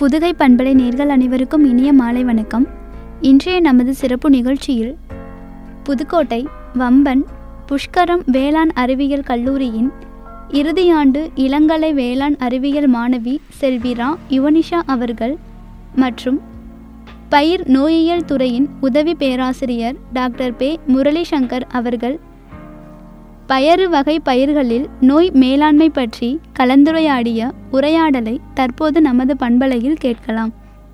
புதுகை பண்பலை நேர்கள் அனைவருக்கும் இனிய மாலை வணக்கம் இன்றைய நமது சிறப்பு நிகழ்ச்சியில் புதுக்கோட்டை வம்பன் புஷ்கரம் வேளாண் அறிவியல் கல்லூரியின் இறுதியாண்டு இளங்கலை வேளாண் அறிவியல் மாணவி செல்விரா யுவனிஷா அவர்கள் மற்றும் பயிர் நோயியல் துறையின் உதவி பேராசிரியர் டாக்டர் பே முரளி சங்கர் அவர்கள் பயறு வகை பயிர்களில் நோய் மேலாண்மை பற்றி கலந்துரையாடிய உரையாடலை தற்போது நமது பண்பலையில் கேட்கலாம்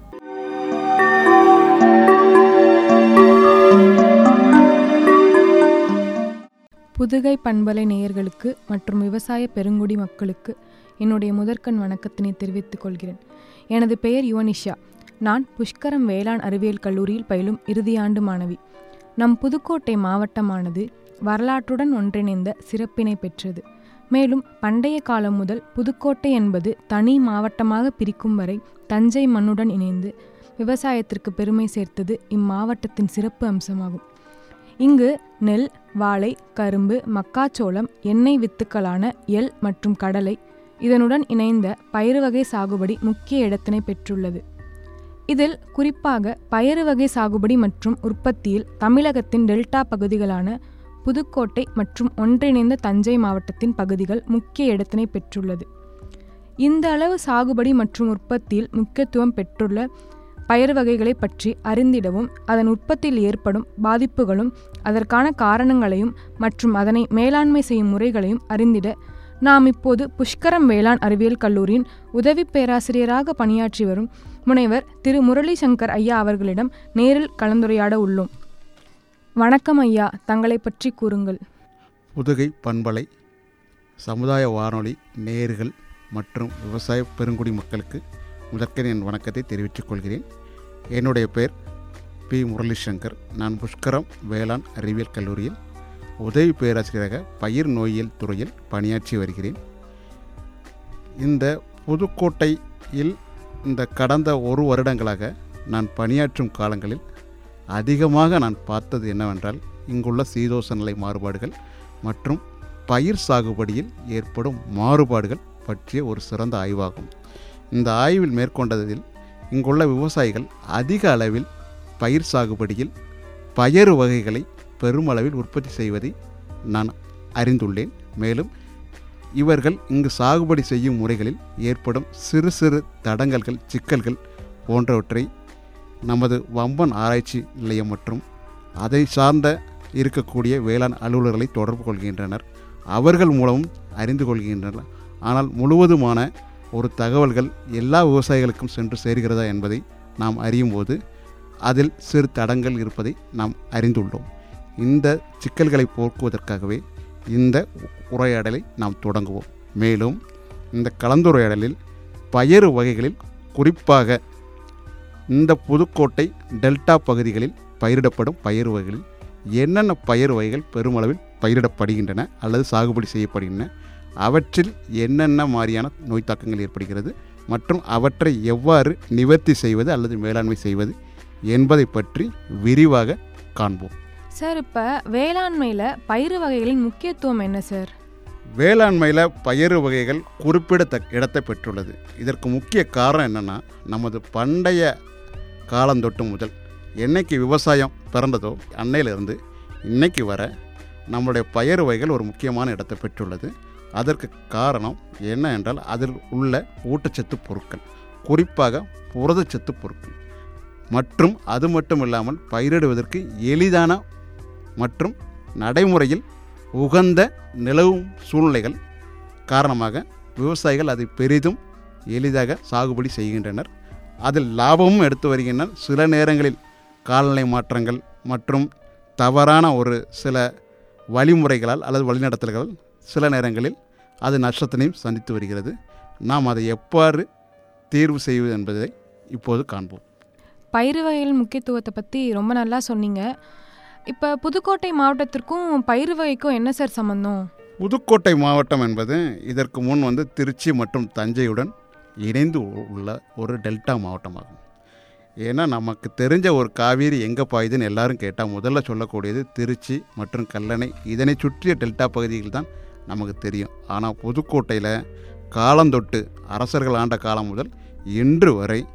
புதுகை பண்பலை நேயர்களுக்கு மற்றும் விவசாய பெருங்குடி மக்களுக்கு என்னுடைய முதற்கண் வணக்கத்தினை தெரிவித்துக் கொள்கிறேன் எனது பெயர் யுவனிஷா நான் புஷ்கரம் வேளாண் அறிவியல் கல்லூரியில் பயிலும் இறுதியாண்டு மாணவி நம் புதுக்கோட்டை மாவட்டமானது வரலாற்றுடன் ஒன்றிணைந்த சிறப்பினை பெற்றது மேலும் பண்டைய காலம் முதல் புதுக்கோட்டை என்பது தனி மாவட்டமாக பிரிக்கும் வரை தஞ்சை மண்ணுடன் இணைந்து விவசாயத்திற்கு பெருமை சேர்த்தது இம்மாவட்டத்தின் சிறப்பு அம்சமாகும் இங்கு நெல் வாழை கரும்பு மக்காச்சோளம் எண்ணெய் வித்துக்களான எள் மற்றும் கடலை இதனுடன் இணைந்த பயிறு வகை சாகுபடி முக்கிய இடத்தினை பெற்றுள்ளது இதில் குறிப்பாக பயறு வகை சாகுபடி மற்றும் உற்பத்தியில் தமிழகத்தின் டெல்டா பகுதிகளான புதுக்கோட்டை மற்றும் ஒன்றிணைந்த தஞ்சை மாவட்டத்தின் பகுதிகள் முக்கிய இடத்தினை பெற்றுள்ளது இந்த அளவு சாகுபடி மற்றும் உற்பத்தியில் முக்கியத்துவம் பெற்றுள்ள பயிர் வகைகளை பற்றி அறிந்திடவும் அதன் உற்பத்தியில் ஏற்படும் பாதிப்புகளும் அதற்கான காரணங்களையும் மற்றும் அதனை மேலாண்மை செய்யும் முறைகளையும் அறிந்திட நாம் இப்போது புஷ்கரம் வேளாண் அறிவியல் கல்லூரியின் உதவி பேராசிரியராக பணியாற்றி வரும் முனைவர் திரு முரளி சங்கர் ஐயா அவர்களிடம் நேரில் கலந்துரையாட உள்ளோம் வணக்கம் ஐயா தங்களை பற்றி கூறுங்கள் புதுகை பண்பலை சமுதாய வானொலி நேயர்கள் மற்றும் விவசாய பெருங்குடி மக்களுக்கு முதற்கன் என் வணக்கத்தை தெரிவித்துக் கொள்கிறேன் என்னுடைய பெயர் பி முரளிசங்கர் நான் புஷ்கரம் வேளாண் அறிவியல் கல்லூரியில் உதவி பேராசிரியராக பயிர் நோயியல் துறையில் பணியாற்றி வருகிறேன் இந்த புதுக்கோட்டையில் இந்த கடந்த ஒரு வருடங்களாக நான் பணியாற்றும் காலங்களில் அதிகமாக நான் பார்த்தது என்னவென்றால் இங்குள்ள சீதோச நிலை மாறுபாடுகள் மற்றும் பயிர் சாகுபடியில் ஏற்படும் மாறுபாடுகள் பற்றிய ஒரு சிறந்த ஆய்வாகும் இந்த ஆய்வில் மேற்கொண்டதில் இங்குள்ள விவசாயிகள் அதிக அளவில் பயிர் சாகுபடியில் பயறு வகைகளை பெருமளவில் உற்பத்தி செய்வதை நான் அறிந்துள்ளேன் மேலும் இவர்கள் இங்கு சாகுபடி செய்யும் முறைகளில் ஏற்படும் சிறு சிறு தடங்கல்கள் சிக்கல்கள் போன்றவற்றை நமது வம்பன் ஆராய்ச்சி நிலையம் மற்றும் அதை சார்ந்த இருக்கக்கூடிய வேளாண் அலுவலர்களை தொடர்பு கொள்கின்றனர் அவர்கள் மூலமும் அறிந்து கொள்கின்றனர் ஆனால் முழுவதுமான ஒரு தகவல்கள் எல்லா விவசாயிகளுக்கும் சென்று சேர்கிறதா என்பதை நாம் அறியும் போது அதில் சிறு தடங்கள் இருப்பதை நாம் அறிந்துள்ளோம் இந்த சிக்கல்களை போக்குவதற்காகவே இந்த உரையாடலை நாம் தொடங்குவோம் மேலும் இந்த கலந்துரையாடலில் பயறு வகைகளில் குறிப்பாக இந்த புதுக்கோட்டை டெல்டா பகுதிகளில் பயிரிடப்படும் பயிர் வகைகளில் என்னென்ன பயிர் வகைகள் பெருமளவில் பயிரிடப்படுகின்றன அல்லது சாகுபடி செய்யப்படுகின்றன அவற்றில் என்னென்ன மாதிரியான நோய் தாக்கங்கள் ஏற்படுகிறது மற்றும் அவற்றை எவ்வாறு நிவர்த்தி செய்வது அல்லது மேலாண்மை செய்வது என்பதை பற்றி விரிவாக காண்போம் சார் இப்போ வேளாண்மையில் பயிறு வகைகளின் முக்கியத்துவம் என்ன சார் வேளாண்மையில் பயிறு வகைகள் குறிப்பிடத்தக்க இடத்தை பெற்றுள்ளது இதற்கு முக்கிய காரணம் என்னென்னா நமது பண்டைய காலந்தொட்டு முதல் என்னைக்கு விவசாயம் பிறந்ததோ அன்னையிலிருந்து இன்னைக்கு வர நம்முடைய பயிர் வகைகள் ஒரு முக்கியமான இடத்தை பெற்றுள்ளது அதற்கு காரணம் என்ன என்றால் அதில் உள்ள ஊட்டச்சத்து பொருட்கள் குறிப்பாக புரதச்சத்து பொருட்கள் மற்றும் அது மட்டும் இல்லாமல் பயிரிடுவதற்கு எளிதான மற்றும் நடைமுறையில் உகந்த நிலவும் சூழ்நிலைகள் காரணமாக விவசாயிகள் அதை பெரிதும் எளிதாக சாகுபடி செய்கின்றனர் அதில் லாபமும் எடுத்து வருகின்றனர் சில நேரங்களில் காலநிலை மாற்றங்கள் மற்றும் தவறான ஒரு சில வழிமுறைகளால் அல்லது வழிநடத்தல்களால் சில நேரங்களில் அது நஷ்டத்தினையும் சந்தித்து வருகிறது நாம் அதை எவ்வாறு தீர்வு செய்வது என்பதை இப்போது காண்போம் பயிறு வகைகளின் முக்கியத்துவத்தை பற்றி ரொம்ப நல்லா சொன்னீங்க இப்போ புதுக்கோட்டை மாவட்டத்திற்கும் பயிறு வகைக்கும் என்ன சார் சம்மந்தம் புதுக்கோட்டை மாவட்டம் என்பது இதற்கு முன் வந்து திருச்சி மற்றும் தஞ்சையுடன் இணைந்து உள்ள ஒரு டெல்டா மாவட்டமாகும் ஏன்னா நமக்கு தெரிஞ்ச ஒரு காவேரி எங்கே பாயுதுன்னு எல்லாரும் கேட்டால் முதல்ல சொல்லக்கூடியது திருச்சி மற்றும் கல்லணை இதனை சுற்றிய டெல்டா பகுதிகள் தான் நமக்கு தெரியும் ஆனால் புதுக்கோட்டையில் காலந்தொட்டு அரசர்கள் ஆண்ட காலம் முதல் இன்று வரை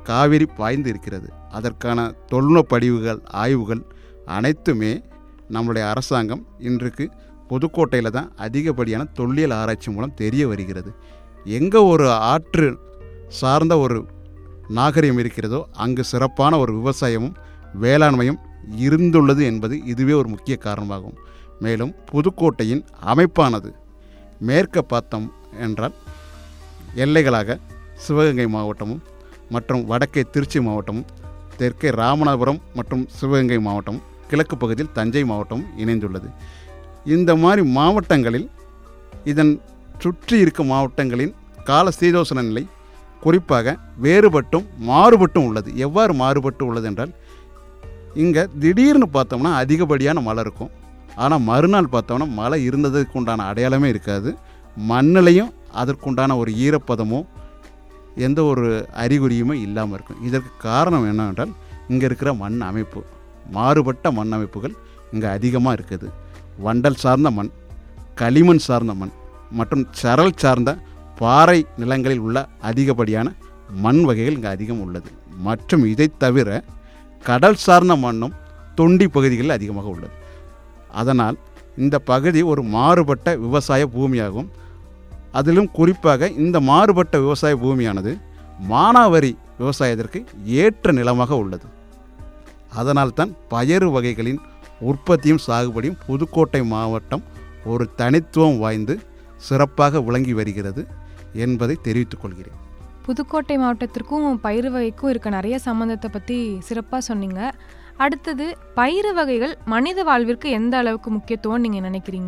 காவிரி பாய்ந்து இருக்கிறது அதற்கான தொழில்நுட்ப படிவுகள் ஆய்வுகள் அனைத்துமே நம்மளுடைய அரசாங்கம் இன்றைக்கு புதுக்கோட்டையில் தான் அதிகப்படியான தொல்லியல் ஆராய்ச்சி மூலம் தெரிய வருகிறது எங்கே ஒரு ஆற்று சார்ந்த ஒரு நாகரிகம் இருக்கிறதோ அங்கு சிறப்பான ஒரு விவசாயமும் வேளாண்மையும் இருந்துள்ளது என்பது இதுவே ஒரு முக்கிய காரணமாகும் மேலும் புதுக்கோட்டையின் அமைப்பானது மேற்க பார்த்தோம் என்றால் எல்லைகளாக சிவகங்கை மாவட்டமும் மற்றும் வடக்கே திருச்சி மாவட்டமும் தெற்கே ராமநாதபுரம் மற்றும் சிவகங்கை மாவட்டமும் கிழக்கு பகுதியில் தஞ்சை மாவட்டமும் இணைந்துள்ளது இந்த மாதிரி மாவட்டங்களில் இதன் சுற்றி இருக்கும் மாவட்டங்களின் கால சீதோசன நிலை குறிப்பாக வேறுபட்டும் மாறுபட்டும் உள்ளது எவ்வாறு மாறுபட்டு உள்ளது என்றால் இங்கே திடீர்னு பார்த்தோம்னா அதிகப்படியான மழை இருக்கும் ஆனால் மறுநாள் பார்த்தோம்னா மழை இருந்ததுக்கு உண்டான அடையாளமே இருக்காது மண்ணிலையும் அதற்குண்டான ஒரு ஈரப்பதமோ எந்த ஒரு அறிகுறியுமே இல்லாமல் இருக்கும் இதற்கு காரணம் என்னவென்றால் இங்கே இருக்கிற மண் அமைப்பு மாறுபட்ட மண் அமைப்புகள் இங்கே அதிகமாக இருக்குது வண்டல் சார்ந்த மண் களிமண் சார்ந்த மண் மற்றும் சரல் சார்ந்த பாறை நிலங்களில் உள்ள அதிகப்படியான மண் வகைகள் இங்கே அதிகம் உள்ளது மற்றும் இதை தவிர கடல் சார்ந்த மண்ணும் தொண்டி பகுதிகளில் அதிகமாக உள்ளது அதனால் இந்த பகுதி ஒரு மாறுபட்ட விவசாய பூமியாகும் அதிலும் குறிப்பாக இந்த மாறுபட்ட விவசாய பூமியானது மானாவரி விவசாயத்திற்கு ஏற்ற நிலமாக உள்ளது அதனால்தான் பயறு வகைகளின் உற்பத்தியும் சாகுபடியும் புதுக்கோட்டை மாவட்டம் ஒரு தனித்துவம் வாய்ந்து சிறப்பாக விளங்கி வருகிறது என்பதை தெரிவித்துக் கொள்கிறேன் புதுக்கோட்டை மாவட்டத்திற்கும் பயிறு வகைக்கும் இருக்க நிறைய சம்மந்தத்தை பற்றி சிறப்பாக சொன்னீங்க அடுத்தது பயிறு வகைகள் மனித வாழ்விற்கு எந்த அளவுக்கு முக்கியத்துவம் நீங்கள் நினைக்கிறீங்க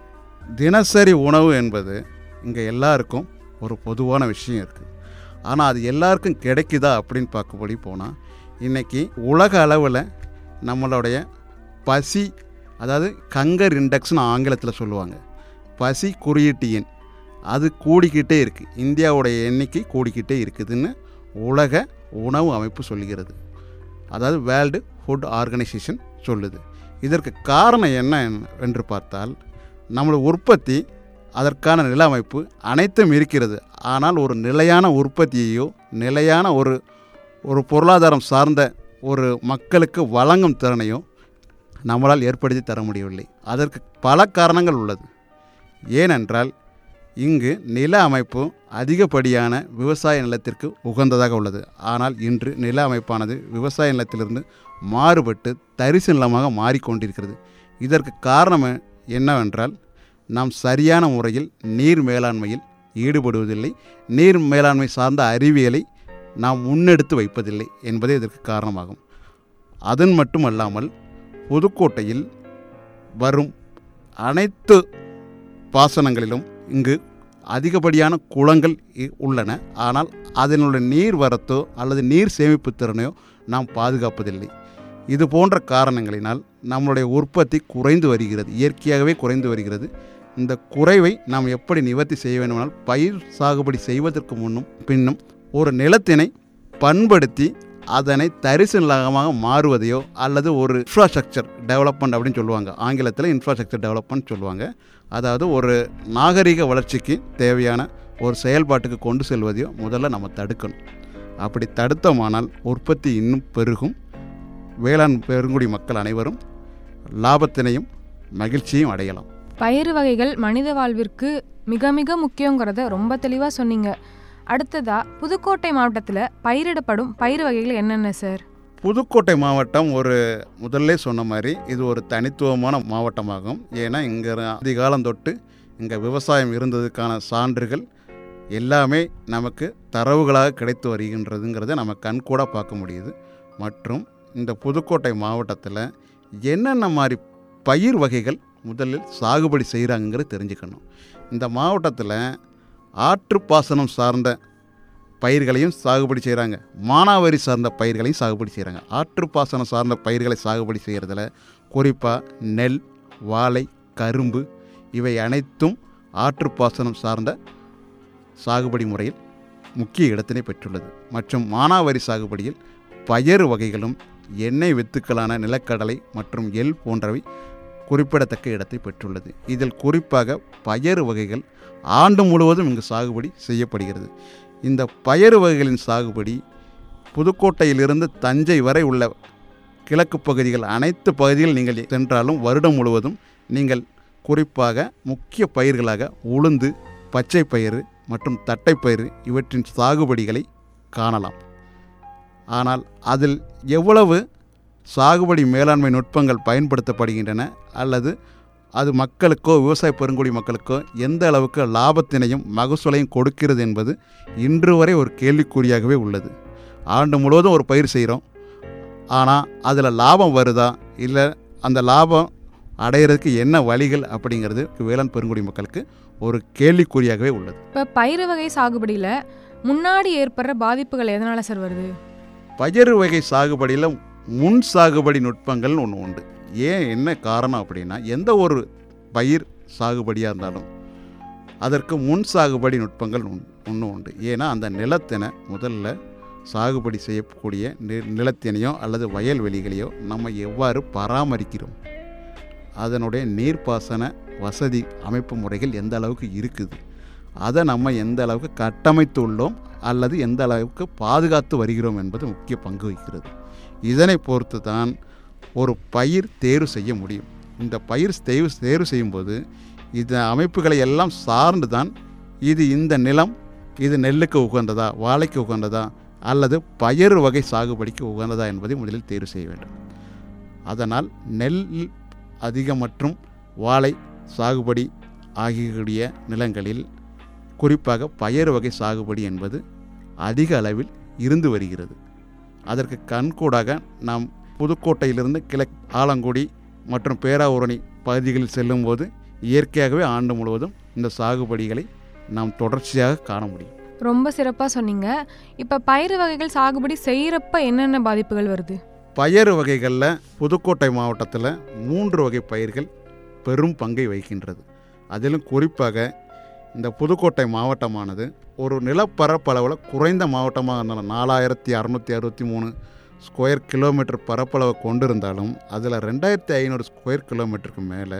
தினசரி உணவு என்பது இங்கே எல்லாருக்கும் ஒரு பொதுவான விஷயம் இருக்குது ஆனால் அது எல்லாருக்கும் கிடைக்குதா அப்படின்னு பார்க்கும்படி போனால் இன்றைக்கி உலக அளவில் நம்மளுடைய பசி அதாவது கங்கர் இண்டெக்ஸ்னு ஆங்கிலத்தில் சொல்லுவாங்க பசி குறியீட்டு எண் அது கூடிக்கிட்டே இருக்குது இந்தியாவுடைய எண்ணிக்கை கூடிக்கிட்டே இருக்குதுன்னு உலக உணவு அமைப்பு சொல்கிறது அதாவது வேர்ல்டு ஃபுட் ஆர்கனைசேஷன் சொல்லுது இதற்கு காரணம் என்ன என்று பார்த்தால் நம்மளுடைய உற்பத்தி அதற்கான நில அமைப்பு அனைத்தும் இருக்கிறது ஆனால் ஒரு நிலையான உற்பத்தியையோ நிலையான ஒரு ஒரு பொருளாதாரம் சார்ந்த ஒரு மக்களுக்கு வழங்கும் திறனையோ நம்மளால் ஏற்படுத்தி தர முடியவில்லை அதற்கு பல காரணங்கள் உள்ளது ஏனென்றால் இங்கு நில அமைப்பு அதிகப்படியான விவசாய நிலத்திற்கு உகந்ததாக உள்ளது ஆனால் இன்று நில அமைப்பானது விவசாய நிலத்திலிருந்து மாறுபட்டு தரிசு நிலமாக மாறிக்கொண்டிருக்கிறது இதற்கு காரணம் என்னவென்றால் நாம் சரியான முறையில் நீர் மேலாண்மையில் ஈடுபடுவதில்லை நீர் மேலாண்மை சார்ந்த அறிவியலை நாம் முன்னெடுத்து வைப்பதில்லை என்பதே இதற்கு காரணமாகும் அதன் மட்டுமல்லாமல் புதுக்கோட்டையில் வரும் அனைத்து பாசனங்களிலும் இங்கு அதிகப்படியான குளங்கள் இ- உள்ளன ஆனால் அதனுடைய நீர் வரத்தோ அல்லது நீர் சேமிப்பு திறனையோ நாம் பாதுகாப்பதில்லை இது போன்ற காரணங்களினால் நம்மளுடைய உற்பத்தி குறைந்து வருகிறது இயற்கையாகவே குறைந்து வருகிறது இந்த குறைவை நாம் எப்படி நிவர்த்தி செய்ய வேண்டுமானால் பயிர் சாகுபடி செய்வதற்கு முன்னும் பின்னும் ஒரு நிலத்தினை பண்படுத்தி அதனை தரிசு நிலமாக மாறுவதையோ அல்லது ஒரு இன்ஃப்ராஸ்ட்ரக்சர் டெவலப்மெண்ட் அப்படின்னு சொல்லுவாங்க ஆங்கிலத்தில் இன்ஃப்ராஸ்ட்ரக்சர் டெவலப்மெண்ட் சொல்லுவாங்க அதாவது ஒரு நாகரிக வளர்ச்சிக்கு தேவையான ஒரு செயல்பாட்டுக்கு கொண்டு செல்வதையோ முதல்ல நம்ம தடுக்கணும் அப்படி தடுத்தோமானால் உற்பத்தி இன்னும் பெருகும் வேளாண் பெருங்குடி மக்கள் அனைவரும் லாபத்தினையும் மகிழ்ச்சியும் அடையலாம் பயிறு வகைகள் மனித வாழ்விற்கு மிக மிக முக்கியங்கிறத ரொம்ப தெளிவாக சொன்னீங்க அடுத்ததா புதுக்கோட்டை மாவட்டத்தில் பயிரிடப்படும் பயிர் வகைகள் என்னென்ன சார் புதுக்கோட்டை மாவட்டம் ஒரு முதல்ல சொன்ன மாதிரி இது ஒரு தனித்துவமான மாவட்டமாகும் ஏன்னா இங்கே அதிகாலம் தொட்டு இங்கே விவசாயம் இருந்ததுக்கான சான்றுகள் எல்லாமே நமக்கு தரவுகளாக கிடைத்து வருகின்றதுங்கிறத நம்ம கண்கூட பார்க்க முடியுது மற்றும் இந்த புதுக்கோட்டை மாவட்டத்தில் என்னென்ன மாதிரி பயிர் வகைகள் முதலில் சாகுபடி செய்கிறாங்கிறது தெரிஞ்சுக்கணும் இந்த மாவட்டத்தில் ஆற்றுப்பாசனம் சார்ந்த பயிர்களையும் சாகுபடி செய்கிறாங்க மானாவாரி சார்ந்த பயிர்களையும் சாகுபடி செய்கிறாங்க ஆற்றுப்பாசனம் சார்ந்த பயிர்களை சாகுபடி செய்கிறதுல குறிப்பாக நெல் வாழை கரும்பு இவை அனைத்தும் ஆற்றுப்பாசனம் சார்ந்த சாகுபடி முறையில் முக்கிய இடத்தினை பெற்றுள்ளது மற்றும் மானாவாரி சாகுபடியில் பயறு வகைகளும் எண்ணெய் வித்துக்களான நிலக்கடலை மற்றும் எள் போன்றவை குறிப்பிடத்தக்க இடத்தை பெற்றுள்ளது இதில் குறிப்பாக பயறு வகைகள் ஆண்டு முழுவதும் இங்கு சாகுபடி செய்யப்படுகிறது இந்த பயறு வகைகளின் சாகுபடி புதுக்கோட்டையிலிருந்து தஞ்சை வரை உள்ள கிழக்கு பகுதிகள் அனைத்து பகுதிகள் நீங்கள் சென்றாலும் வருடம் முழுவதும் நீங்கள் குறிப்பாக முக்கிய பயிர்களாக உளுந்து பச்சை பயிறு மற்றும் தட்டைப்பயிறு இவற்றின் சாகுபடிகளை காணலாம் ஆனால் அதில் எவ்வளவு சாகுபடி மேலாண்மை நுட்பங்கள் பயன்படுத்தப்படுகின்றன அல்லது அது மக்களுக்கோ விவசாய பெருங்குடி மக்களுக்கோ எந்த அளவுக்கு லாபத்தினையும் மகசூலையும் கொடுக்கிறது என்பது இன்று வரை ஒரு கேள்விக்குறியாகவே உள்ளது ஆண்டு முழுவதும் ஒரு பயிர் செய்கிறோம் ஆனால் அதில் லாபம் வருதா இல்லை அந்த லாபம் அடையிறதுக்கு என்ன வழிகள் அப்படிங்கிறது வேளாண் பெருங்குடி மக்களுக்கு ஒரு கேள்விக்குறியாகவே உள்ளது இப்போ பயிறு வகை சாகுபடியில் முன்னாடி ஏற்படுற பாதிப்புகள் எதனால் சார் வருது பயிர் வகை சாகுபடியில் முன் சாகுபடி நுட்பங்கள்னு ஒன்று உண்டு ஏன் என்ன காரணம் அப்படின்னா எந்த ஒரு பயிர் சாகுபடியாக இருந்தாலும் அதற்கு முன் சாகுபடி நுட்பங்கள் ஒன்று உண்டு ஏன்னா அந்த நிலத்தினை முதல்ல சாகுபடி செய்யக்கூடிய நி நிலத்தினையோ அல்லது வயல்வெளிகளையோ நம்ம எவ்வாறு பராமரிக்கிறோம் அதனுடைய நீர்ப்பாசன வசதி அமைப்பு முறைகள் எந்த அளவுக்கு இருக்குது அதை நம்ம எந்த அளவுக்கு கட்டமைத்து உள்ளோம் அல்லது எந்த அளவுக்கு பாதுகாத்து வருகிறோம் என்பது முக்கிய பங்கு வகிக்கிறது இதனை பொறுத்து தான் ஒரு பயிர் தேர்வு செய்ய முடியும் இந்த பயிர் தேர்வு தேர்வு செய்யும்போது இந்த அமைப்புகளை எல்லாம் சார்ந்து தான் இது இந்த நிலம் இது நெல்லுக்கு உகந்ததா வாழைக்கு உகந்ததா அல்லது பயறு வகை சாகுபடிக்கு உகந்ததா என்பதை முதலில் தேர்வு செய்ய வேண்டும் அதனால் நெல் அதிகம் மற்றும் வாழை சாகுபடி ஆகிய நிலங்களில் குறிப்பாக பயறு வகை சாகுபடி என்பது அதிக அளவில் இருந்து வருகிறது அதற்கு கண்கூடாக நாம் புதுக்கோட்டையிலிருந்து கிழக் ஆலங்குடி மற்றும் பேராவூரணி பகுதிகளில் செல்லும்போது இயற்கையாகவே ஆண்டு முழுவதும் இந்த சாகுபடிகளை நாம் தொடர்ச்சியாக காண முடியும் ரொம்ப சிறப்பாக சொன்னீங்க இப்போ பயிறு வகைகள் சாகுபடி செய்கிறப்ப என்னென்ன பாதிப்புகள் வருது பயறு வகைகளில் புதுக்கோட்டை மாவட்டத்தில் மூன்று வகை பயிர்கள் பெரும் பங்கை வகிக்கின்றது அதிலும் குறிப்பாக இந்த புதுக்கோட்டை மாவட்டமானது ஒரு நிலப்பரப்பளவில் குறைந்த மாவட்டமாக இருந்தாலும் நாலாயிரத்தி அறநூற்றி அறுபத்தி மூணு ஸ்கொயர் கிலோமீட்டர் பரப்பளவை கொண்டிருந்தாலும் அதில் ரெண்டாயிரத்தி ஐநூறு ஸ்கொயர் கிலோமீட்டருக்கு மேலே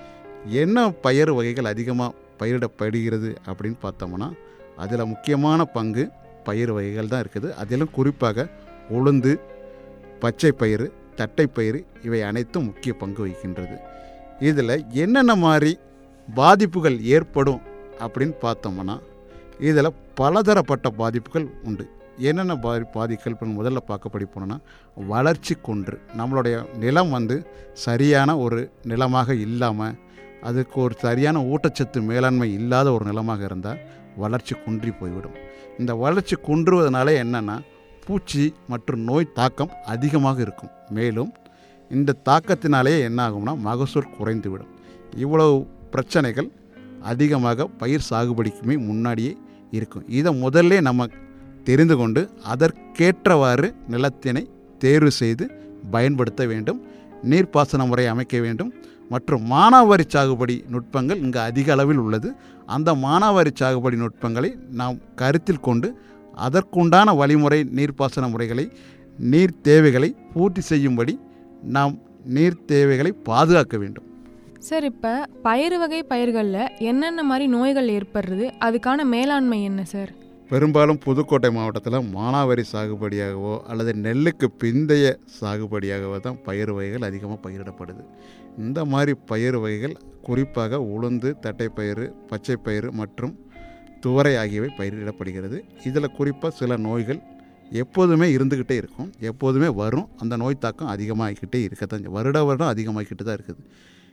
என்ன பயிர் வகைகள் அதிகமாக பயிரிடப்படுகிறது அப்படின்னு பார்த்தோம்னா அதில் முக்கியமான பங்கு பயிர் வகைகள் தான் இருக்குது அதிலும் குறிப்பாக உளுந்து பச்சை பயிறு தட்டைப்பயிறு இவை அனைத்தும் முக்கிய பங்கு வகிக்கின்றது இதில் என்னென்ன மாதிரி பாதிப்புகள் ஏற்படும் அப்படின்னு பார்த்தோம்னா இதில் பலதரப்பட்ட பாதிப்புகள் உண்டு என்னென்ன பாதி பாதிப்புகள் முதல்ல பார்க்கப்படி போனோன்னா வளர்ச்சி குன்று நம்மளுடைய நிலம் வந்து சரியான ஒரு நிலமாக இல்லாமல் அதுக்கு ஒரு சரியான ஊட்டச்சத்து மேலாண்மை இல்லாத ஒரு நிலமாக இருந்தால் வளர்ச்சி குன்றி போய்விடும் இந்த வளர்ச்சி குன்றுவதனால என்னென்னா பூச்சி மற்றும் நோய் தாக்கம் அதிகமாக இருக்கும் மேலும் இந்த தாக்கத்தினாலே என்ன ஆகும்னா மகசூல் குறைந்துவிடும் இவ்வளவு பிரச்சனைகள் அதிகமாக பயிர் சாகுபடிக்குமே முன்னாடியே இருக்கும் இதை முதல்ல நம்ம தெரிந்து கொண்டு அதற்கேற்றவாறு நிலத்தினை தேர்வு செய்து பயன்படுத்த வேண்டும் நீர்ப்பாசன முறை அமைக்க வேண்டும் மற்றும் மானாவாரி சாகுபடி நுட்பங்கள் இங்கு அதிக அளவில் உள்ளது அந்த மானாவாரி சாகுபடி நுட்பங்களை நாம் கருத்தில் கொண்டு அதற்குண்டான வழிமுறை நீர்ப்பாசன முறைகளை நீர் தேவைகளை பூர்த்தி செய்யும்படி நாம் நீர் தேவைகளை பாதுகாக்க வேண்டும் சார் இப்போ பயிறு வகை பயிர்களில் என்னென்ன மாதிரி நோய்கள் ஏற்படுறது அதுக்கான மேலாண்மை என்ன சார் பெரும்பாலும் புதுக்கோட்டை மாவட்டத்தில் மானாவாரி சாகுபடியாகவோ அல்லது நெல்லுக்கு பிந்தைய சாகுபடியாகவோ தான் பயிர் வகைகள் அதிகமாக பயிரிடப்படுது இந்த மாதிரி பயிர் வகைகள் குறிப்பாக உளுந்து தட்டைப்பயிறு பச்சைப்பயிறு மற்றும் துவரை ஆகியவை பயிரிடப்படுகிறது இதில் குறிப்பாக சில நோய்கள் எப்போதுமே இருந்துக்கிட்டே இருக்கும் எப்போதுமே வரும் அந்த நோய் தாக்கம் அதிகமாகிக்கிட்டே இருக்கத்தான் வருட வருடம் அதிகமாகிக்கிட்டு தான் இருக்குது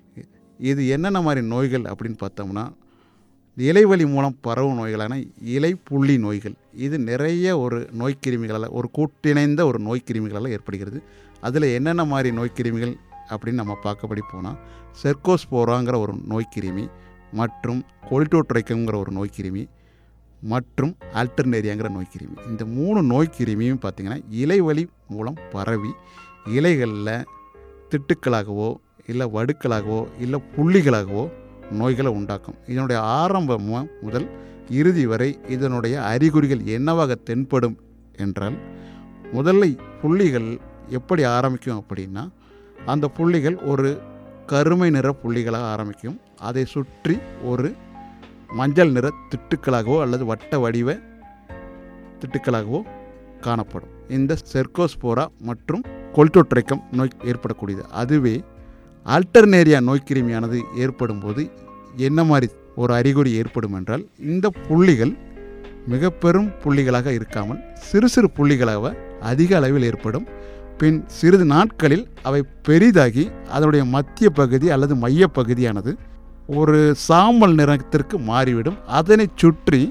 இது என்னென்ன மாதிரி நோய்கள் அப்படின்னு பார்த்தோம்னா இலைவழி மூலம் பரவும் நோய்களான இலை புள்ளி நோய்கள் இது நிறைய ஒரு நோய்க்கிருமிகளால் ஒரு கூட்டிணைந்த ஒரு நோய்க்கிருமிகளால் ஏற்படுகிறது அதில் என்னென்ன மாதிரி நோய்க்கிருமிகள் அப்படின்னு நம்ம பார்க்கபடி போனால் செர்கோஸ்போராங்கிற ஒரு நோய்க்கிருமி மற்றும் கொலிட்டோட்ரைக்கங்கிற ஒரு நோய்க்கிருமி மற்றும் ஆல்டர்னேரியாங்கிற நோய்க்கிருமி இந்த மூணு நோய்க்கிருமியும் பார்த்திங்கன்னா இலைவழி மூலம் பரவி இலைகளில் திட்டுக்களாகவோ இல்லை வடுக்களாகவோ இல்லை புள்ளிகளாகவோ நோய்களை உண்டாக்கும் இதனுடைய ஆரம்பம் முதல் இறுதி வரை இதனுடைய அறிகுறிகள் என்னவாக தென்படும் என்றால் முதல்ல புள்ளிகள் எப்படி ஆரம்பிக்கும் அப்படின்னா அந்த புள்ளிகள் ஒரு கருமை நிற புள்ளிகளாக ஆரம்பிக்கும் அதை சுற்றி ஒரு மஞ்சள் நிற திட்டுக்களாகவோ அல்லது வட்ட வடிவ திட்டுக்களாகவோ காணப்படும் இந்த செர்கோஸ்போரா மற்றும் கொல்டோட்ரைக்கம் நோய் ஏற்படக்கூடியது அதுவே ஆல்டர்னேரியா நோய்க்கிருமியானது ஏற்படும் போது என்ன மாதிரி ஒரு அறிகுறி ஏற்படும் என்றால் இந்த புள்ளிகள் மிக பெரும் புள்ளிகளாக இருக்காமல் சிறு சிறு புள்ளிகளாக அதிக அளவில் ஏற்படும் பின் சிறிது நாட்களில் அவை பெரிதாகி அதனுடைய மத்திய பகுதி அல்லது மையப் பகுதியானது ஒரு சாம்பல் நிறத்திற்கு மாறிவிடும் அதனை சுற்றி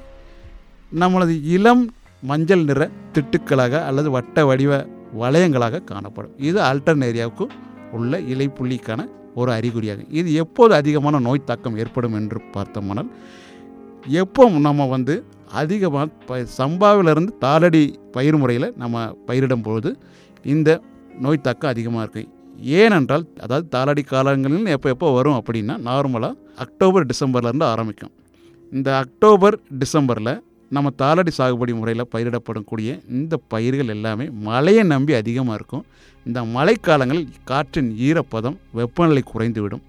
நம்மளது இளம் மஞ்சள் நிற திட்டுக்களாக அல்லது வட்ட வடிவ வளையங்களாக காணப்படும் இது ஆல்டர்னேரியாவுக்கு உள்ள இலைப்புள்ளிக்கான ஒரு அறிகுறியாகும் இது எப்போது அதிகமான நோய் தாக்கம் ஏற்படும் என்று பார்த்தோம்னால் எப்போ நம்ம வந்து அதிகமாக ப சம்பாவிலிருந்து தாளடி பயிர் முறையில் நம்ம பயிரிடும் பொழுது இந்த நோய் தாக்கம் அதிகமாக இருக்கு ஏனென்றால் அதாவது தாளடி காலங்களில் எப்போ எப்போ வரும் அப்படின்னா நார்மலாக அக்டோபர் டிசம்பர்லேருந்து ஆரம்பிக்கும் இந்த அக்டோபர் டிசம்பரில் நம்ம தாளடி சாகுபடி முறையில் பயிரிடப்படக்கூடிய இந்த பயிர்கள் எல்லாமே மழையை நம்பி அதிகமாக இருக்கும் இந்த மழைக்காலங்களில் காற்றின் ஈரப்பதம் வெப்பநிலை குறைந்துவிடும்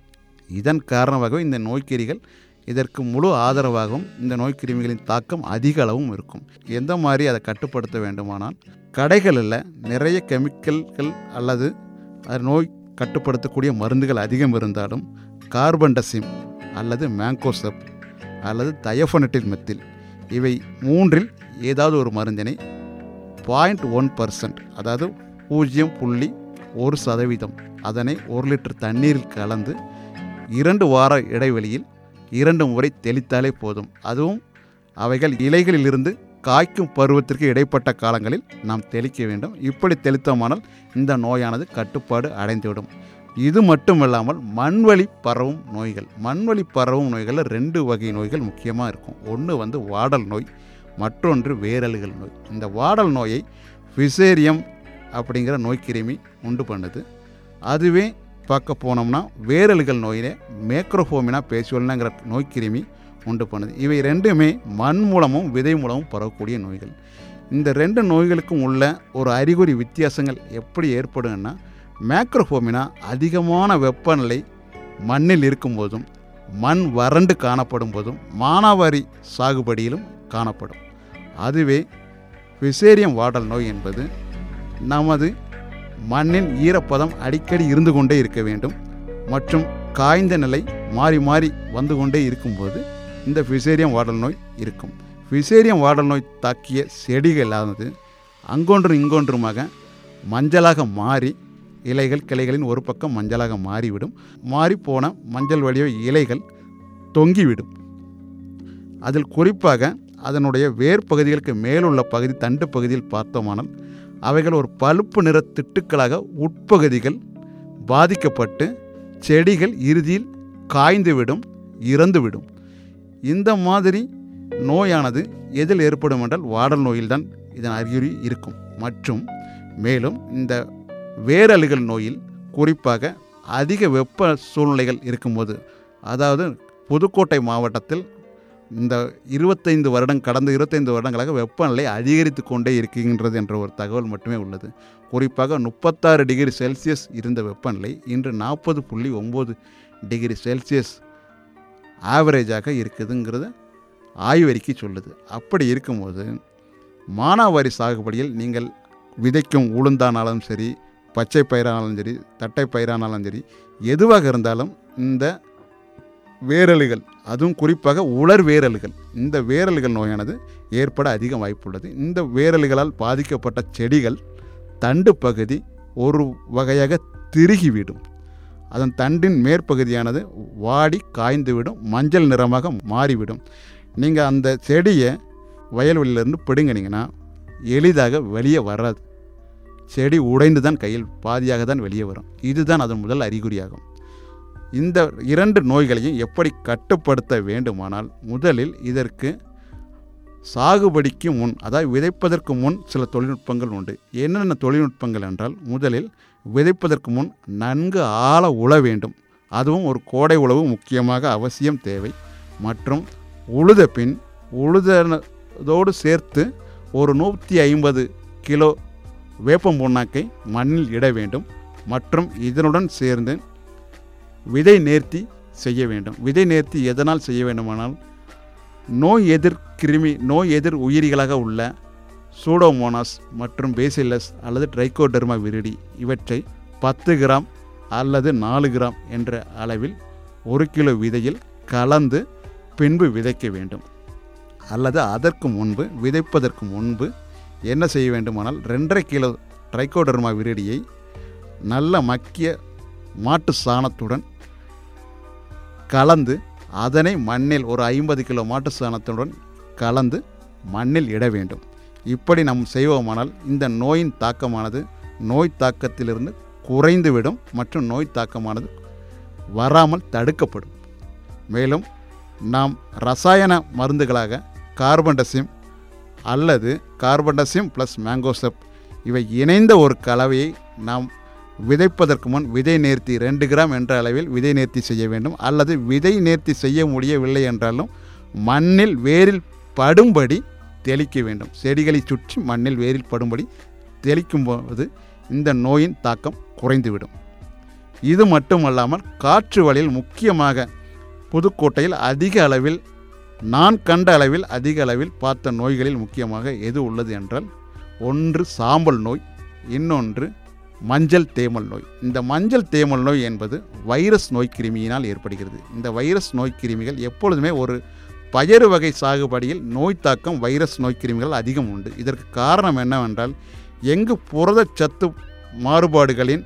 இதன் காரணமாகவே இந்த நோய்க்கிரிகள் இதற்கு முழு ஆதரவாகவும் இந்த நோய்க்கிருமிகளின் தாக்கம் அதிக அளவும் இருக்கும் எந்த மாதிரி அதை கட்டுப்படுத்த வேண்டுமானால் கடைகளில் நிறைய கெமிக்கல்கள் அல்லது அது நோய் கட்டுப்படுத்தக்கூடிய மருந்துகள் அதிகம் இருந்தாலும் கார்பன்டசிம் அல்லது மேங்கோசப் அல்லது தயஃபனட்டில் மெத்தில் இவை மூன்றில் ஏதாவது ஒரு மருந்தினை பாயிண்ட் ஒன் பர்சன்ட் அதாவது பூஜ்ஜியம் புள்ளி ஒரு சதவீதம் அதனை ஒரு லிட்டர் தண்ணீரில் கலந்து இரண்டு வார இடைவெளியில் இரண்டு முறை தெளித்தாலே போதும் அதுவும் அவைகள் இலைகளிலிருந்து காய்க்கும் பருவத்திற்கு இடைப்பட்ட காலங்களில் நாம் தெளிக்க வேண்டும் இப்படி தெளித்தோமானால் இந்த நோயானது கட்டுப்பாடு அடைந்துவிடும் இது மட்டுமல்லாமல் மண்வழி பரவும் நோய்கள் மண்வழி பரவும் நோய்களில் ரெண்டு வகை நோய்கள் முக்கியமாக இருக்கும் ஒன்று வந்து வாடல் நோய் மற்றொன்று வேரல்கள் நோய் இந்த வாடல் நோயை ஃபிசேரியம் அப்படிங்கிற நோய்க்கிருமி உண்டு பண்ணுது அதுவே பார்க்க போனோம்னா வேரல்கள் நோயிலே மேக்ரோஃபோமினா பேசுவல்னாங்கிற நோய்க்கிருமி உண்டு பண்ணுது இவை ரெண்டுமே மண் மூலமும் விதை மூலமும் பரவக்கூடிய நோய்கள் இந்த ரெண்டு நோய்களுக்கும் உள்ள ஒரு அறிகுறி வித்தியாசங்கள் எப்படி ஏற்படுங்கன்னா மேக்ரோஃபோமினா அதிகமான வெப்பநிலை மண்ணில் இருக்கும்போதும் மண் வறண்டு காணப்படும் போதும் மானாவாரி சாகுபடியிலும் காணப்படும் அதுவே ஃபிசேரியம் வாடல் நோய் என்பது நமது மண்ணின் ஈரப்பதம் அடிக்கடி இருந்து கொண்டே இருக்க வேண்டும் மற்றும் காய்ந்த நிலை மாறி மாறி வந்து கொண்டே இருக்கும்போது இந்த ஃபிசேரியம் வாடல் நோய் இருக்கும் ஃபிசேரியம் வாடல் நோய் தாக்கிய செடிகளானது அங்கொன்றும் இங்கொன்றுமாக மஞ்சளாக மாறி இலைகள் கிளைகளின் ஒரு பக்கம் மஞ்சளாக மாறிவிடும் மாறிப்போன மஞ்சள் வடிவ இலைகள் தொங்கிவிடும் அதில் குறிப்பாக அதனுடைய வேர் பகுதிகளுக்கு மேலுள்ள பகுதி தண்டு பகுதியில் பார்த்தோமானால் அவைகள் ஒரு பழுப்பு நிற திட்டுக்களாக உட்பகுதிகள் பாதிக்கப்பட்டு செடிகள் இறுதியில் காய்ந்துவிடும் இறந்துவிடும் இந்த மாதிரி நோயானது எதில் ஏற்படும் என்றால் வாடல் நோயில்தான் இதன் அறிகுறி இருக்கும் மற்றும் மேலும் இந்த வேரலுகள் நோயில் குறிப்பாக அதிக வெப்ப சூழ்நிலைகள் இருக்கும்போது அதாவது புதுக்கோட்டை மாவட்டத்தில் இந்த இருபத்தைந்து வருடம் கடந்த இருபத்தைந்து வருடங்களாக வெப்பநிலை அதிகரித்து கொண்டே இருக்கின்றது என்ற ஒரு தகவல் மட்டுமே உள்ளது குறிப்பாக முப்பத்தாறு டிகிரி செல்சியஸ் இருந்த வெப்பநிலை இன்று நாற்பது புள்ளி ஒம்பது டிகிரி செல்சியஸ் ஆவரேஜாக இருக்குதுங்கிறது ஆய்வறிக்கை சொல்லுது அப்படி இருக்கும்போது மானாவாரி சாகுபடியில் நீங்கள் விதைக்கும் உளுந்தானாலும் சரி பச்சை பயிரானாலும் சரி தட்டை பயிரானாலும் சரி எதுவாக இருந்தாலும் இந்த வேரலுகள் அதுவும் குறிப்பாக உலர் வேரல்கள் இந்த வேரல்கள் நோயானது ஏற்பட அதிக வாய்ப்புள்ளது இந்த வேரல்களால் பாதிக்கப்பட்ட செடிகள் தண்டு பகுதி ஒரு வகையாக திருகிவிடும் அதன் தண்டின் மேற்பகுதியானது வாடி காய்ந்துவிடும் மஞ்சள் நிறமாக மாறிவிடும் நீங்கள் அந்த செடியை வயல்வெளியிலேருந்து பிடுங்கினீங்கன்னா எளிதாக வெளியே வராது செடி உடைந்து தான் கையில் பாதியாக தான் வெளியே வரும் இதுதான் அதன் முதல் அறிகுறியாகும் இந்த இரண்டு நோய்களையும் எப்படி கட்டுப்படுத்த வேண்டுமானால் முதலில் இதற்கு சாகுபடிக்கு முன் அதாவது விதைப்பதற்கு முன் சில தொழில்நுட்பங்கள் உண்டு என்னென்ன தொழில்நுட்பங்கள் என்றால் முதலில் விதைப்பதற்கு முன் நன்கு ஆழ உழ வேண்டும் அதுவும் ஒரு கோடை உழவு முக்கியமாக அவசியம் தேவை மற்றும் உழுத பின் உழுததோடு சேர்த்து ஒரு நூற்றி ஐம்பது கிலோ வேப்பம் புண்ணாக்கை மண்ணில் இட வேண்டும் மற்றும் இதனுடன் சேர்ந்து விதை நேர்த்தி செய்ய வேண்டும் விதை நேர்த்தி எதனால் செய்ய வேண்டுமானால் நோய் எதிர் கிருமி நோய் எதிர் உயிரிகளாக உள்ள சூடோமோனாஸ் மற்றும் பேசிலஸ் அல்லது ட்ரைகோடெர்மா விரிடி இவற்றை பத்து கிராம் அல்லது நாலு கிராம் என்ற அளவில் ஒரு கிலோ விதையில் கலந்து பின்பு விதைக்க வேண்டும் அல்லது அதற்கு முன்பு விதைப்பதற்கு முன்பு என்ன செய்ய வேண்டுமானால் ரெண்டரை கிலோ ட்ரைகோடர்மா விரிடியை நல்ல மக்கிய மாட்டு சாணத்துடன் கலந்து அதனை மண்ணில் ஒரு ஐம்பது கிலோ மாட்டு சாணத்துடன் கலந்து மண்ணில் இட வேண்டும் இப்படி நாம் செய்வோமானால் இந்த நோயின் தாக்கமானது நோய் தாக்கத்திலிருந்து குறைந்துவிடும் மற்றும் நோய் தாக்கமானது வராமல் தடுக்கப்படும் மேலும் நாம் ரசாயன மருந்துகளாக கார்பன்டசிம் அல்லது கார்பன்டசிம் ப்ளஸ் மேங்கோசப் இவை இணைந்த ஒரு கலவையை நாம் விதைப்பதற்கு முன் விதை நேர்த்தி ரெண்டு கிராம் என்ற அளவில் விதை நேர்த்தி செய்ய வேண்டும் அல்லது விதை நேர்த்தி செய்ய முடியவில்லை என்றாலும் மண்ணில் வேரில் படும்படி தெளிக்க வேண்டும் செடிகளை சுற்றி மண்ணில் வேரில் படும்படி தெளிக்கும் போது இந்த நோயின் தாக்கம் குறைந்துவிடும் இது மட்டுமல்லாமல் காற்று வழியில் முக்கியமாக புதுக்கோட்டையில் அதிக அளவில் நான் கண்ட அளவில் அதிக அளவில் பார்த்த நோய்களில் முக்கியமாக எது உள்ளது என்றால் ஒன்று சாம்பல் நோய் இன்னொன்று மஞ்சள் தேமல் நோய் இந்த மஞ்சள் தேமல் நோய் என்பது வைரஸ் நோய் கிருமியினால் ஏற்படுகிறது இந்த வைரஸ் நோய் கிருமிகள் எப்பொழுதுமே ஒரு பயறு வகை சாகுபடியில் நோய் தாக்கம் வைரஸ் நோய் கிருமிகள் அதிகம் உண்டு இதற்கு காரணம் என்னவென்றால் எங்கு புரதச்சத்து மாறுபாடுகளின்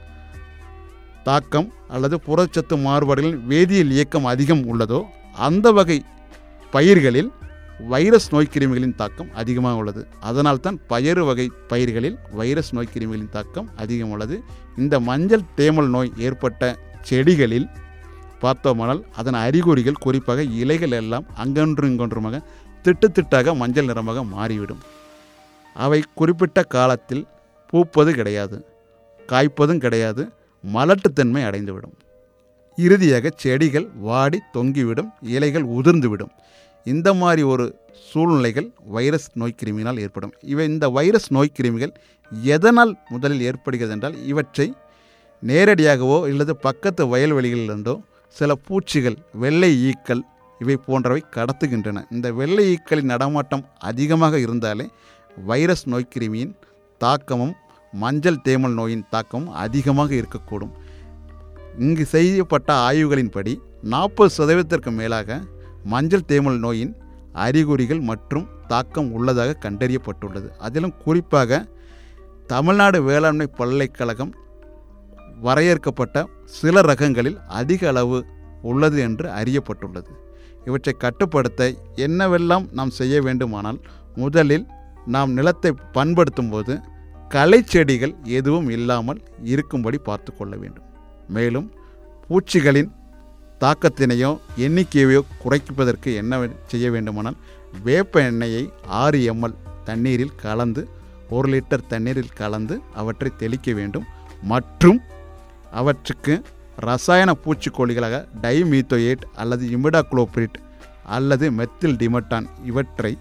தாக்கம் அல்லது புரதச்சத்து மாறுபாடுகளின் வேதியியல் இயக்கம் அதிகம் உள்ளதோ அந்த வகை பயிர்களில் வைரஸ் நோய்க்கிருமிகளின் தாக்கம் அதிகமாக உள்ளது அதனால்தான் பயறு வகை பயிர்களில் வைரஸ் நோய்க்கிருமிகளின் தாக்கம் அதிகம் உள்ளது இந்த மஞ்சள் தேமல் நோய் ஏற்பட்ட செடிகளில் பார்த்தோமானால் அதன் அறிகுறிகள் குறிப்பாக இலைகள் எல்லாம் அங்கொன்று இங்கொன்றுமாக திட்டு திட்டாக மஞ்சள் நிறமாக மாறிவிடும் அவை குறிப்பிட்ட காலத்தில் பூப்பது கிடையாது காய்ப்பதும் கிடையாது மலட்டுத்தன்மை அடைந்துவிடும் இறுதியாக செடிகள் வாடி தொங்கிவிடும் இலைகள் உதிர்ந்துவிடும் இந்த மாதிரி ஒரு சூழ்நிலைகள் வைரஸ் நோய்க்கிருமியினால் ஏற்படும் இவை இந்த வைரஸ் நோய்க்கிருமிகள் எதனால் முதலில் ஏற்படுகிறது என்றால் இவற்றை நேரடியாகவோ அல்லது பக்கத்து வயல்வெளிகளிலிருந்தோ சில பூச்சிகள் வெள்ளை ஈக்கள் இவை போன்றவை கடத்துகின்றன இந்த வெள்ளை ஈக்களின் நடமாட்டம் அதிகமாக இருந்தாலே வைரஸ் நோய்க்கிருமியின் தாக்கமும் மஞ்சள் தேமல் நோயின் தாக்கமும் அதிகமாக இருக்கக்கூடும் இங்கு செய்யப்பட்ட ஆய்வுகளின்படி நாற்பது சதவீதத்திற்கு மேலாக மஞ்சள் தேமல் நோயின் அறிகுறிகள் மற்றும் தாக்கம் உள்ளதாக கண்டறியப்பட்டுள்ளது அதிலும் குறிப்பாக தமிழ்நாடு வேளாண்மை பல்கலைக்கழகம் வரையறுக்கப்பட்ட சில ரகங்களில் அதிக அளவு உள்ளது என்று அறியப்பட்டுள்ளது இவற்றை கட்டுப்படுத்த என்னவெல்லாம் நாம் செய்ய வேண்டுமானால் முதலில் நாம் நிலத்தை பண்படுத்தும் போது களை செடிகள் எதுவும் இல்லாமல் இருக்கும்படி பார்த்து கொள்ள வேண்டும் மேலும் பூச்சிகளின் தாக்கத்தினையோ எண்ணிக்கையோ குறைப்பதற்கு என்ன செய்ய வேண்டுமானால் வேப்ப எண்ணெயை ஆறு எம்எல் தண்ணீரில் கலந்து ஒரு லிட்டர் தண்ணீரில் கலந்து அவற்றை தெளிக்க வேண்டும் மற்றும் அவற்றுக்கு ரசாயன பூச்சிக்கொல்லிகளாக டைமீத்தோயேட் அல்லது இமிடாக்ளோபிரிட் அல்லது மெத்தில் டிமட்டான் இவற்றை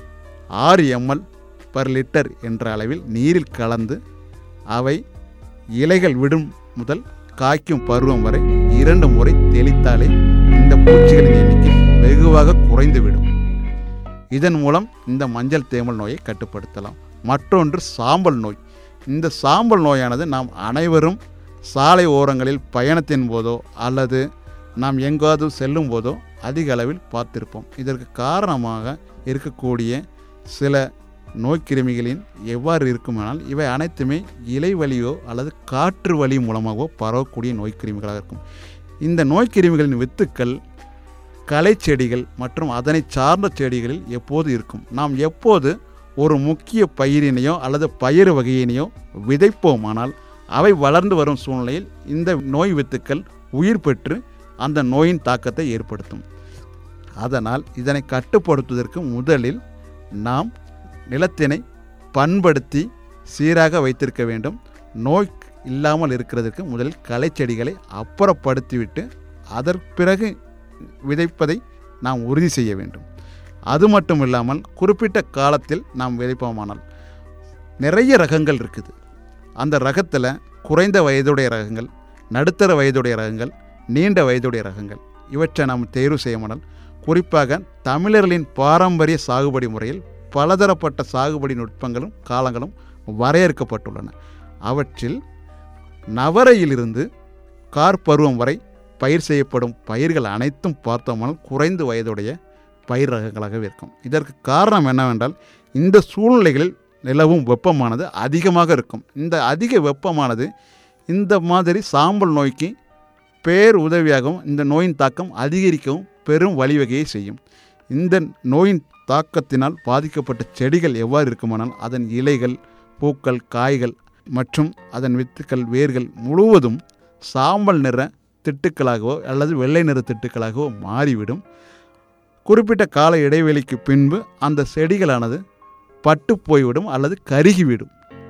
ஆறு எம்எல் பர் லிட்டர் என்ற அளவில் நீரில் கலந்து அவை இலைகள் விடும் முதல் காய்க்கும் பருவம் வரை இரண்டு முறை தெளித்தாலே இந்த பூச்சிகளின் எண்ணிக்கை வெகுவாக குறைந்துவிடும் இதன் மூலம் இந்த மஞ்சள் தேமல் நோயை கட்டுப்படுத்தலாம் மற்றொன்று சாம்பல் நோய் இந்த சாம்பல் நோயானது நாம் அனைவரும் சாலை ஓரங்களில் பயணத்தின் போதோ அல்லது நாம் எங்காவது செல்லும் போதோ அதிக அளவில் பார்த்திருப்போம் இதற்கு காரணமாக இருக்கக்கூடிய சில நோய்க்கிருமிகளின் எவ்வாறு இருக்குமானால் இவை அனைத்துமே இலை வழியோ அல்லது காற்று வழி மூலமாகவோ பரவக்கூடிய நோய்க்கிருமிகளாக இருக்கும் இந்த நோய்க்கிருமிகளின் வித்துக்கள் களை செடிகள் மற்றும் அதனை சார்ந்த செடிகளில் எப்போது இருக்கும் நாம் எப்போது ஒரு முக்கிய பயிரினையோ அல்லது பயிர் வகையினையோ விதைப்போமானால் அவை வளர்ந்து வரும் சூழ்நிலையில் இந்த நோய் வித்துக்கள் உயிர் பெற்று அந்த நோயின் தாக்கத்தை ஏற்படுத்தும் அதனால் இதனை கட்டுப்படுத்துவதற்கு முதலில் நாம் நிலத்தினை பண்படுத்தி சீராக வைத்திருக்க வேண்டும் நோய் இல்லாமல் இருக்கிறதுக்கு முதலில் களை செடிகளை அப்புறப்படுத்திவிட்டு அதற்கு பிறகு விதைப்பதை நாம் உறுதி செய்ய வேண்டும் அது மட்டும் இல்லாமல் குறிப்பிட்ட காலத்தில் நாம் விதைப்போமானால் நிறைய ரகங்கள் இருக்குது அந்த ரகத்தில் குறைந்த வயதுடைய ரகங்கள் நடுத்தர வயதுடைய ரகங்கள் நீண்ட வயதுடைய ரகங்கள் இவற்றை நாம் தேர்வு செய்யமானால் குறிப்பாக தமிழர்களின் பாரம்பரிய சாகுபடி முறையில் பலதரப்பட்ட சாகுபடி நுட்பங்களும் காலங்களும் வரையறுக்கப்பட்டுள்ளன அவற்றில் நவரையிலிருந்து கார்பருவம் வரை பயிர் செய்யப்படும் பயிர்கள் அனைத்தும் பார்த்தோமானால் குறைந்த வயதுடைய பயிர் ரகங்களாகவே இருக்கும் இதற்கு காரணம் என்னவென்றால் இந்த சூழ்நிலைகளில் நிலவும் வெப்பமானது அதிகமாக இருக்கும் இந்த அதிக வெப்பமானது இந்த மாதிரி சாம்பல் நோய்க்கு பேர் உதவியாகவும் இந்த நோயின் தாக்கம் அதிகரிக்கவும் பெரும் வழிவகையை செய்யும் இந்த நோயின் தாக்கத்தினால் பாதிக்கப்பட்ட செடிகள் எவ்வாறு இருக்குமானால் அதன் இலைகள் பூக்கள் காய்கள் மற்றும் அதன் வித்துக்கள் வேர்கள் முழுவதும் சாம்பல் நிற திட்டுக்களாகவோ அல்லது வெள்ளை நிற திட்டுக்களாகவோ மாறிவிடும் குறிப்பிட்ட கால இடைவெளிக்கு பின்பு அந்த செடிகளானது பட்டு போய்விடும் அல்லது கருகிவிடும்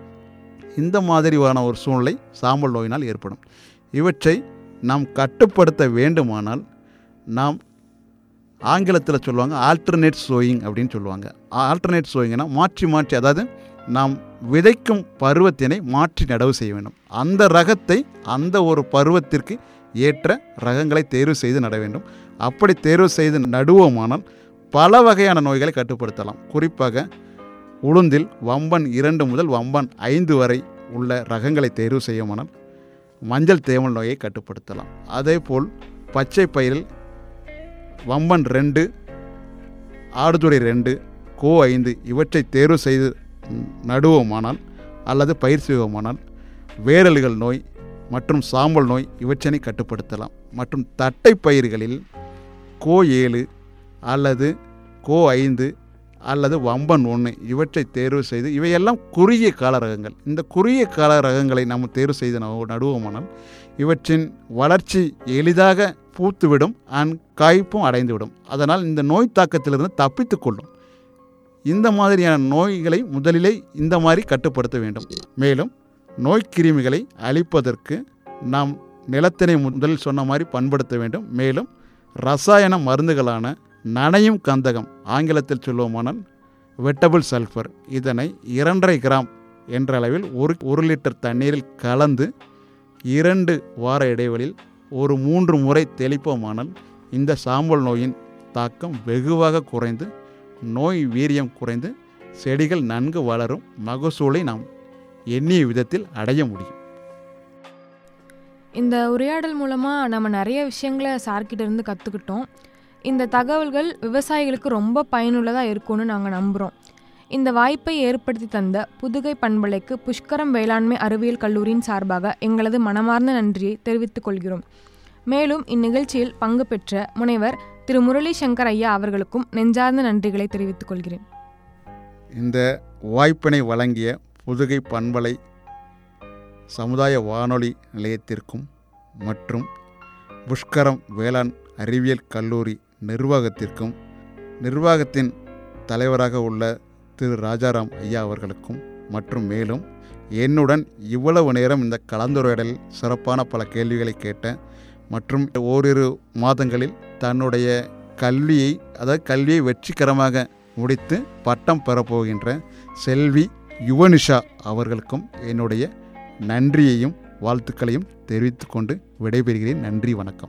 இந்த மாதிரியான ஒரு சூழ்நிலை சாம்பல் நோயினால் ஏற்படும் இவற்றை நாம் கட்டுப்படுத்த வேண்டுமானால் நாம் ஆங்கிலத்தில் சொல்லுவாங்க ஆல்டர்னேட் சோயிங் அப்படின்னு சொல்லுவாங்க ஆல்டர்னேட் சோயிங்னா மாற்றி மாற்றி அதாவது நாம் விதைக்கும் பருவத்தினை மாற்றி நடவு செய்ய வேண்டும் அந்த ரகத்தை அந்த ஒரு பருவத்திற்கு ஏற்ற ரகங்களை தேர்வு செய்து நட வேண்டும் அப்படி தேர்வு செய்து நடுவோமானால் பல வகையான நோய்களை கட்டுப்படுத்தலாம் குறிப்பாக உளுந்தில் வம்பன் இரண்டு முதல் வம்பன் ஐந்து வரை உள்ள ரகங்களை தேர்வு செய்யுமானால் மஞ்சள் தேமல் நோயை கட்டுப்படுத்தலாம் அதேபோல் பச்சை பயிரில் வம்பன் ரெண்டு ஆடுதுறை ரெண்டு கோ ஐந்து இவற்றை தேர்வு செய்து நடுவோமானால் அல்லது பயிர் செய்வோமானால் வேரல்கள் நோய் மற்றும் சாம்பல் நோய் இவற்றினை கட்டுப்படுத்தலாம் மற்றும் தட்டை பயிர்களில் கோ ஏழு அல்லது கோ ஐந்து அல்லது வம்பன் ஒன்று இவற்றை தேர்வு செய்து இவையெல்லாம் குறுகிய கால ரகங்கள் இந்த குறுகிய கால ரகங்களை நாம் தேர்வு செய்து நடுவோமானால் இவற்றின் வளர்ச்சி எளிதாக பூத்துவிடும் அண்ட் காய்ப்பும் அடைந்துவிடும் அதனால் இந்த நோய் தாக்கத்திலிருந்து தப்பித்து கொள்ளும் இந்த மாதிரியான நோய்களை முதலிலே இந்த மாதிரி கட்டுப்படுத்த வேண்டும் மேலும் நோய்க்கிருமிகளை அழிப்பதற்கு நாம் நிலத்தினை முதலில் சொன்ன மாதிரி பண்படுத்த வேண்டும் மேலும் ரசாயன மருந்துகளான நனையும் கந்தகம் ஆங்கிலத்தில் சொல்லுவோமானால் வெட்டபிள் சல்ஃபர் இதனை இரண்டரை கிராம் என்ற அளவில் ஒரு ஒரு லிட்டர் தண்ணீரில் கலந்து இரண்டு வார இடைவெளியில் ஒரு மூன்று முறை தெளிப்போமானால் இந்த சாம்பல் நோயின் தாக்கம் வெகுவாக குறைந்து நோய் வீரியம் குறைந்து செடிகள் நன்கு வளரும் மகசூலை நாம் எண்ணிய விதத்தில் அடைய முடியும் இந்த உரையாடல் மூலமாக நம்ம நிறைய விஷயங்களை சார்கிட்ட இருந்து கற்றுக்கிட்டோம் இந்த தகவல்கள் விவசாயிகளுக்கு ரொம்ப பயனுள்ளதாக இருக்கும்னு நாங்கள் நம்புகிறோம் இந்த வாய்ப்பை ஏற்படுத்தி தந்த புதுகை பண்பலைக்கு புஷ்கரம் வேளாண்மை அறிவியல் கல்லூரியின் சார்பாக எங்களது மனமார்ந்த நன்றியை தெரிவித்துக் கொள்கிறோம் மேலும் இந்நிகழ்ச்சியில் பங்கு பெற்ற முனைவர் திரு முரளி சங்கர் ஐயா அவர்களுக்கும் நெஞ்சார்ந்த நன்றிகளை தெரிவித்துக் கொள்கிறேன் இந்த வாய்ப்பினை வழங்கிய புதுகை பண்பலை சமுதாய வானொலி நிலையத்திற்கும் மற்றும் புஷ்கரம் வேளாண் அறிவியல் கல்லூரி நிர்வாகத்திற்கும் நிர்வாகத்தின் தலைவராக உள்ள திரு ராஜாராம் ஐயா அவர்களுக்கும் மற்றும் மேலும் என்னுடன் இவ்வளவு நேரம் இந்த கலந்துரையாடலில் சிறப்பான பல கேள்விகளை கேட்ட மற்றும் ஓரிரு மாதங்களில் தன்னுடைய கல்வியை அதாவது கல்வியை வெற்றிகரமாக முடித்து பட்டம் பெறப்போகின்ற செல்வி யுவனிஷா அவர்களுக்கும் என்னுடைய நன்றியையும் வாழ்த்துக்களையும் தெரிவித்துக்கொண்டு விடைபெறுகிறேன் நன்றி வணக்கம்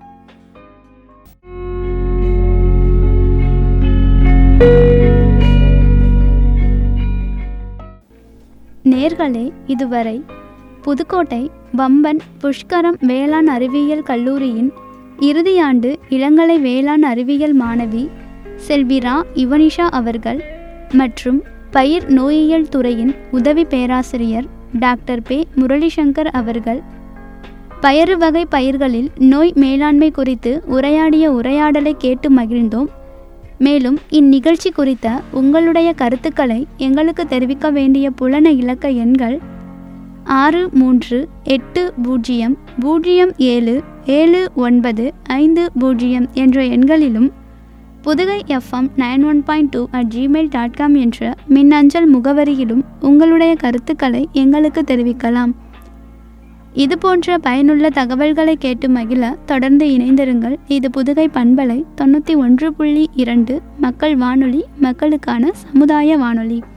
நேர்களே இதுவரை புதுக்கோட்டை வம்பன் புஷ்கரம் வேளாண் அறிவியல் கல்லூரியின் இறுதியாண்டு இளங்கலை வேளாண் அறிவியல் மாணவி செல்வி ரா யுவனிஷா அவர்கள் மற்றும் பயிர் நோயியல் துறையின் உதவி பேராசிரியர் டாக்டர் பே முரளிசங்கர் அவர்கள் பயறு வகை பயிர்களில் நோய் மேலாண்மை குறித்து உரையாடிய உரையாடலை கேட்டு மகிழ்ந்தோம் மேலும் இந்நிகழ்ச்சி குறித்த உங்களுடைய கருத்துக்களை எங்களுக்கு தெரிவிக்க வேண்டிய புலன இலக்க எண்கள் ஆறு மூன்று எட்டு பூஜ்ஜியம் பூஜ்ஜியம் ஏழு ஏழு ஒன்பது ஐந்து பூஜ்ஜியம் என்ற எண்களிலும் Pudugai FM nine one point two at Gmail dot com என்ற மின்னஞ்சல் முகவரியிலும் உங்களுடைய கருத்துக்களை எங்களுக்கு தெரிவிக்கலாம் இது போன்ற பயனுள்ள தகவல்களை கேட்டு மகிழ தொடர்ந்து இணைந்திருங்கள் இது புதுகை பண்பலை தொண்ணூற்றி ஒன்று புள்ளி இரண்டு மக்கள் வானொலி மக்களுக்கான சமுதாய வானொலி